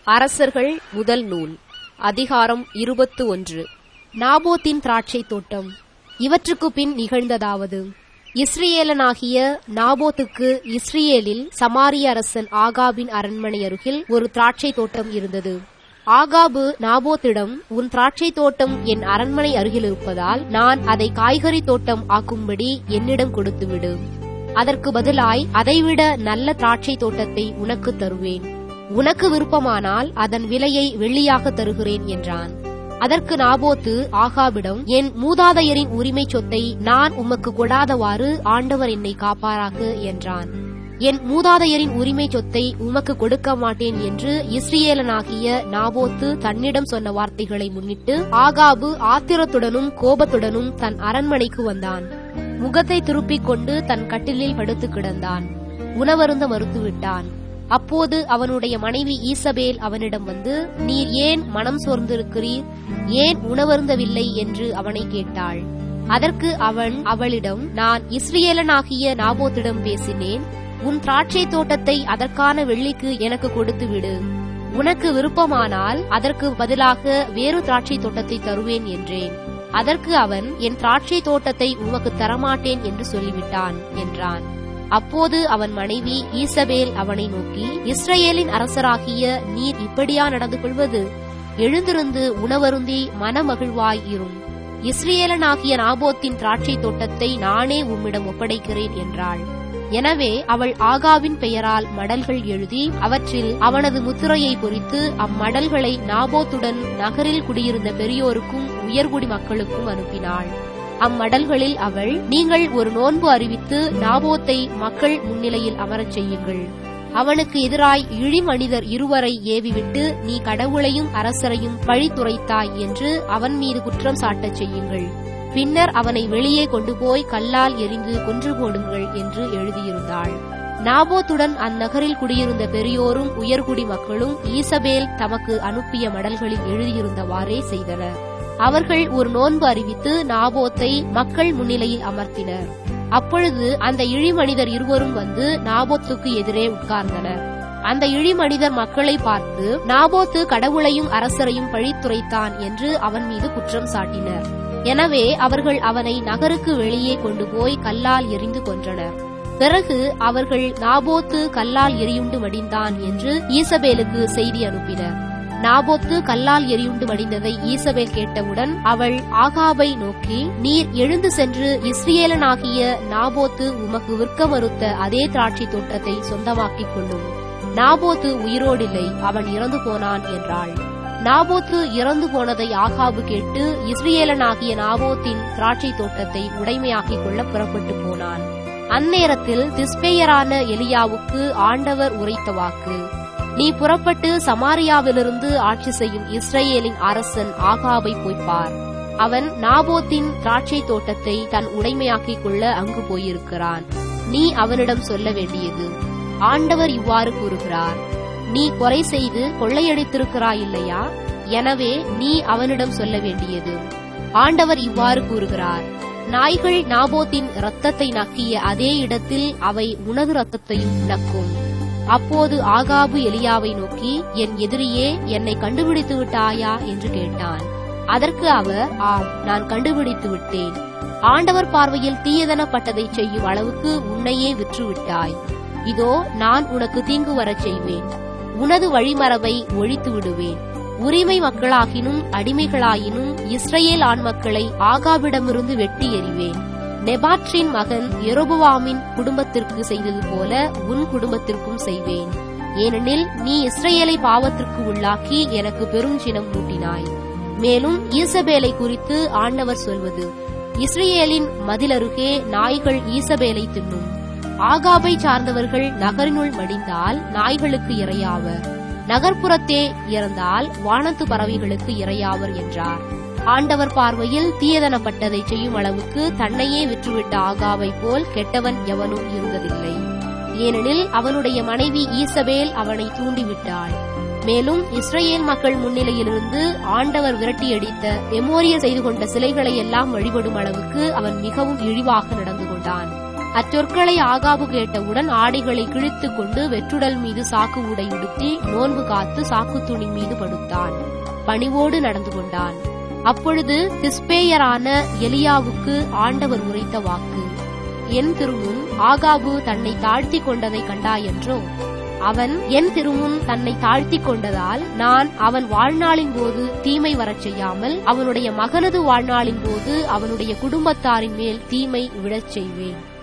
அரசர்கள் முதல் நூல் அதிகாரம் இருபத்து ஒன்று நாபோத்தின் திராட்சை தோட்டம் இவற்றுக்கு பின் நிகழ்ந்ததாவது இஸ்ரேலனாகிய நாபோத்துக்கு இஸ்ரேலில் சமாரிய அரசன் ஆகாபின் அரண்மனை அருகில் ஒரு திராட்சை தோட்டம் இருந்தது ஆகாபு நாபோத்திடம் உன் திராட்சை தோட்டம் என் அரண்மனை அருகில் இருப்பதால் நான் அதை காய்கறி தோட்டம் ஆக்கும்படி என்னிடம் கொடுத்துவிடு அதற்கு பதிலாய் அதைவிட நல்ல திராட்சை தோட்டத்தை உனக்கு தருவேன் உனக்கு விருப்பமானால் அதன் விலையை வெள்ளியாக தருகிறேன் என்றான் அதற்கு நாபோத்து ஆகாபிடம் என் மூதாதையரின் உரிமை சொத்தை நான் உமக்கு கொடாதவாறு ஆண்டவர் என்னை காப்பாராக என்றான் என் மூதாதையரின் உரிமை சொத்தை உமக்கு கொடுக்க மாட்டேன் என்று இஸ்ரேலனாகிய நாபோத்து தன்னிடம் சொன்ன வார்த்தைகளை முன்னிட்டு ஆகாபு ஆத்திரத்துடனும் கோபத்துடனும் தன் அரண்மனைக்கு வந்தான் முகத்தை திருப்பிக் கொண்டு தன் கட்டிலில் படுத்து கிடந்தான் உணவருந்த மறுத்துவிட்டான் அப்போது அவனுடைய மனைவி ஈசபேல் அவனிடம் வந்து நீர் ஏன் மனம் சோர்ந்திருக்கிறீர் ஏன் உணவருந்தவில்லை என்று அவனை கேட்டாள் அதற்கு அவன் அவளிடம் நான் இஸ்ரேலனாகிய நாபோத்திடம் பேசினேன் உன் திராட்சை தோட்டத்தை அதற்கான வெள்ளிக்கு எனக்கு கொடுத்து விடு உனக்கு விருப்பமானால் அதற்கு பதிலாக வேறு திராட்சை தோட்டத்தை தருவேன் என்றேன் அதற்கு அவன் என் திராட்சை தோட்டத்தை உமக்கு தரமாட்டேன் என்று சொல்லிவிட்டான் என்றான் அப்போது அவன் மனைவி ஈசபேல் அவனை நோக்கி இஸ்ரேலின் அரசராகிய நீர் இப்படியா நடந்து கொள்வது எழுந்திருந்து உணவருந்தி மனமகிழ்வாய் இரும் இஸ்ரேலனாகிய நாபோத்தின் திராட்சை தோட்டத்தை நானே உம்மிடம் ஒப்படைக்கிறேன் என்றாள் எனவே அவள் ஆகாவின் பெயரால் மடல்கள் எழுதி அவற்றில் அவனது முத்திரையை பொறித்து அம்மடல்களை நாபோத்துடன் நகரில் குடியிருந்த பெரியோருக்கும் உயர்குடி மக்களுக்கும் அனுப்பினாள் அம்மடல்களில் அவள் நீங்கள் ஒரு நோன்பு அறிவித்து நாபோத்தை மக்கள் முன்னிலையில் அமரச் செய்யுங்கள் அவனுக்கு எதிராய் இழி மனிதர் இருவரை ஏவிவிட்டு நீ கடவுளையும் அரசரையும் பழித்துரைத்தாய் என்று அவன் மீது குற்றம் சாட்டச் செய்யுங்கள் பின்னர் அவனை வெளியே கொண்டு போய் கல்லால் எரிந்து கொன்று போடுங்கள் என்று எழுதியிருந்தாள் நாபோத்துடன் அந்நகரில் குடியிருந்த பெரியோரும் உயர்குடி மக்களும் ஈசபேல் தமக்கு அனுப்பிய மடல்களில் எழுதியிருந்தவாறே செய்தனர் அவர்கள் ஒரு நோன்பு அறிவித்து நாபோத்தை மக்கள் முன்னிலையில் அமர்த்தினர் அப்பொழுது அந்த இழி மனிதர் இருவரும் வந்து நாபோத்துக்கு எதிரே உட்கார்ந்தனர் அந்த இழி மனிதர் மக்களை பார்த்து நாபோத்து கடவுளையும் அரசரையும் பழித்துரைத்தான் என்று அவன் மீது குற்றம் சாட்டினர் எனவே அவர்கள் அவனை நகருக்கு வெளியே கொண்டு போய் கல்லால் எரிந்து கொன்றனர் பிறகு அவர்கள் நாபோத்து கல்லால் எரியுண்டு மடிந்தான் என்று ஈசபேலுக்கு செய்தி அனுப்பினர் நாபோத்து கல்லால் எரியுண்டு மடிந்ததை ஈசபேல் கேட்டவுடன் அவள் ஆகாபை நோக்கி நீர் எழுந்து சென்று இஸ்ரேலனாகிய நாபோத்து உமக்கு விற்க மறுத்த அதே திராட்சை தோட்டத்தை சொந்தமாக்கிக் கொள்ளும் நாபோத்து உயிரோடில்லை அவன் இறந்து போனான் என்றாள் நாபோத்து இறந்து போனதை ஆகாபு கேட்டு இஸ்ரேலனாகிய நாபோத்தின் திராட்சை தோட்டத்தை உடைமையாக்கிக் கொள்ள புறப்பட்டு போனான் அந்நேரத்தில் திஸ்பேயரான எலியாவுக்கு ஆண்டவர் உரைத்த வாக்கு நீ புறப்பட்டு சமாரியாவிலிருந்து ஆட்சி செய்யும் இஸ்ரேலின் அரசன் ஆகாபை போய்ப்பார் அவன் நாபோத்தின் திராட்சை தோட்டத்தை தன் உடைமையாக்கிக் கொள்ள அங்கு போயிருக்கிறான் நீ அவனிடம் சொல்ல வேண்டியது ஆண்டவர் இவ்வாறு கூறுகிறார் நீ கொலை செய்து கொள்ளையடித்திருக்கிறாய் இல்லையா எனவே நீ அவனிடம் சொல்ல வேண்டியது ஆண்டவர் இவ்வாறு கூறுகிறார் நாய்கள் நாபோத்தின் இரத்தத்தை நக்கிய அதே இடத்தில் அவை உனது இரத்தத்தையும் நக்கும் அப்போது ஆகாபு எலியாவை நோக்கி என் எதிரியே என்னை கண்டுபிடித்து விட்டாயா என்று கேட்டான் அதற்கு அவர் ஆம் நான் கண்டுபிடித்து விட்டேன் ஆண்டவர் பார்வையில் தீயதனப்பட்டதை செய்யும் அளவுக்கு உன்னையே விற்றுவிட்டாய் இதோ நான் உனக்கு தீங்கு வரச் செய்வேன் உனது வழிமரபை ஒழித்து விடுவேன் உரிமை மக்களாகினும் அடிமைகளாயினும் இஸ்ரேல் ஆண் மக்களை ஆகாவிடமிருந்து வெட்டி எறிவேன் நெபாற்றின் மகன் எரோபுவாமின் குடும்பத்திற்கு செய்தது போல உன் குடும்பத்திற்கும் செய்வேன் ஏனெனில் நீ இஸ்ரேலை பாவத்திற்கு உள்ளாக்கி எனக்கு பெரும் சினம் மூட்டினாய் மேலும் ஈசபேலை குறித்து ஆண்டவர் சொல்வது இஸ்ரேலின் மதிலருகே நாய்கள் ஈசபேலை தின்னும் ஆகாபை சார்ந்தவர்கள் நகரினுள் மடிந்தால் நாய்களுக்கு இரையாவர் நகர்ப்புறத்தே இறந்தால் வானத்து பறவைகளுக்கு இரையாவர் என்றார் ஆண்டவர் பார்வையில் தீயதனப்பட்டதை செய்யும் அளவுக்கு தன்னையே விற்றுவிட்ட ஆகாவை போல் கெட்டவன் எவனும் இருந்ததில்லை ஏனெனில் அவனுடைய மனைவி ஈசபேல் அவனை தூண்டிவிட்டாள் மேலும் இஸ்ரேல் மக்கள் முன்னிலையிலிருந்து ஆண்டவர் விரட்டியடித்த எமோரிய செய்து கொண்ட சிலைகளை எல்லாம் வழிபடும் அளவுக்கு அவன் மிகவும் இழிவாக நடந்து கொண்டான் அச்சொற்களை ஆகாபு கேட்டவுடன் ஆடைகளை கிழித்துக் கொண்டு வெற்றுடல் மீது சாக்கு உடை உடுத்தி நோன்பு காத்து சாக்கு துணி மீது படுத்தான் பணிவோடு நடந்து கொண்டான் அப்பொழுது திஸ்பேயரான எலியாவுக்கு ஆண்டவர் உரைத்த வாக்கு என் திருமுன் ஆகாபு தன்னை தாழ்த்தி கொண்டதை கண்டாயென்றோ அவன் என் திருமுன் தன்னை தாழ்த்தி கொண்டதால் நான் அவன் வாழ்நாளின் போது தீமை வரச் செய்யாமல் அவனுடைய மகனது வாழ்நாளின் போது அவனுடைய குடும்பத்தாரின் மேல் தீமை விழச் செய்வேன்